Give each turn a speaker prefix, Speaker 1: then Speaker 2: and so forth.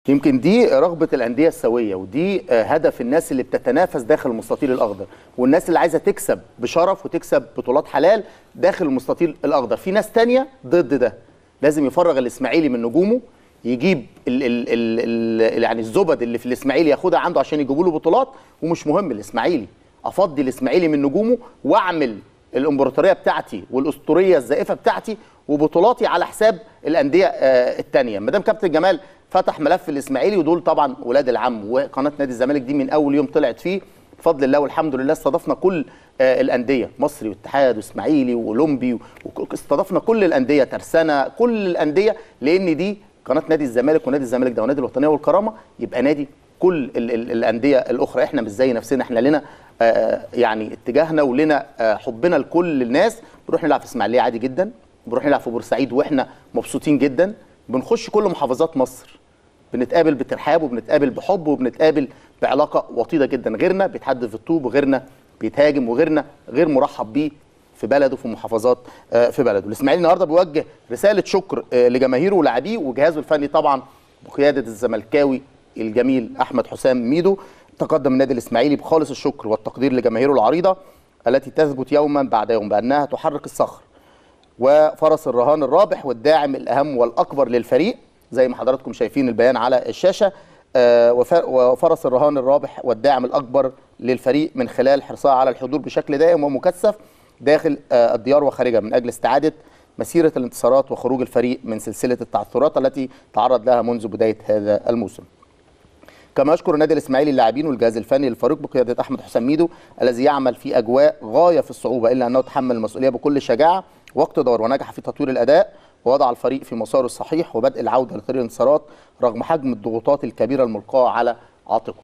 Speaker 1: يمكن دي رغبة الأندية السوية ودي آه، هدف الناس اللي بتتنافس داخل المستطيل الأخضر والناس اللي عايزة تكسب بشرف وتكسب بطولات حلال داخل المستطيل الأخضر في ناس تانية ضد ده لازم يفرغ الإسماعيلي من نجومه يجيب ال ال ال ال يعني الزبد اللي في الإسماعيلي ياخدها عنده عشان يجيبوا له بطولات ومش مهم الإسماعيلي أفضي الإسماعيلي من نجومه وأعمل الامبراطوريه بتاعتي والاسطوريه الزائفه بتاعتي وبطولاتي على حساب الانديه آه، التانيه مدام كابتن جمال فتح ملف الاسماعيلي ودول طبعا ولاد العم وقناه نادي الزمالك دي من اول يوم طلعت فيه بفضل الله والحمد لله استضفنا كل آه، الانديه مصري واتحاد واسماعيلي واولمبي وك- استضفنا كل الانديه ترسانه كل الانديه لان دي قناه نادي الزمالك ونادي الزمالك ده ونادي الوطنيه والكرامه يبقى نادي كل ال ال الانديه الاخرى احنا مش زي نفسنا احنا لنا آه، يعني اتجاهنا ولنا آه، حبنا لكل الناس بنروح نلعب في اسماعيليه عادي جدا بنروح نلعب في بورسعيد واحنا مبسوطين جدا بنخش كل محافظات مصر بنتقابل بترحاب وبنتقابل بحب وبنتقابل بعلاقه وطيده جدا غيرنا بيتحدف في الطوب وغيرنا بيتهاجم وغيرنا غير مرحب بيه في بلده في محافظات آه، في بلده الاسماعيلي النهارده بيوجه رساله شكر آه، لجماهيره ولاعبيه وجهازه الفني طبعا بقياده الزملكاوي الجميل احمد حسام ميدو تقدم النادي الاسماعيلي بخالص الشكر والتقدير لجماهيره العريضه التي تثبت يوما بعد يوم بانها تحرك الصخر وفرس الرهان الرابح والداعم الاهم والاكبر للفريق زي ما حضراتكم شايفين البيان على الشاشه آه، وف- وفرس الرهان الرابح والداعم الاكبر للفريق من خلال حرصها على الحضور بشكل دائم ومكثف داخل آه، الديار وخارجها من اجل استعاده مسيره الانتصارات وخروج الفريق من سلسله التعثرات التي تعرض لها منذ بدايه هذا الموسم. كما يشكر النادي الاسماعيلي اللاعبين والجهاز الفني للفريق بقياده احمد حسام ميدو الذي يعمل في اجواء غايه في الصعوبه الا انه تحمل المسؤوليه بكل شجاعه واقتدار ونجح في تطوير الاداء ووضع الفريق في مساره الصحيح وبدء العوده لطريق الانتصارات رغم حجم الضغوطات الكبيره الملقاه على عاتقه.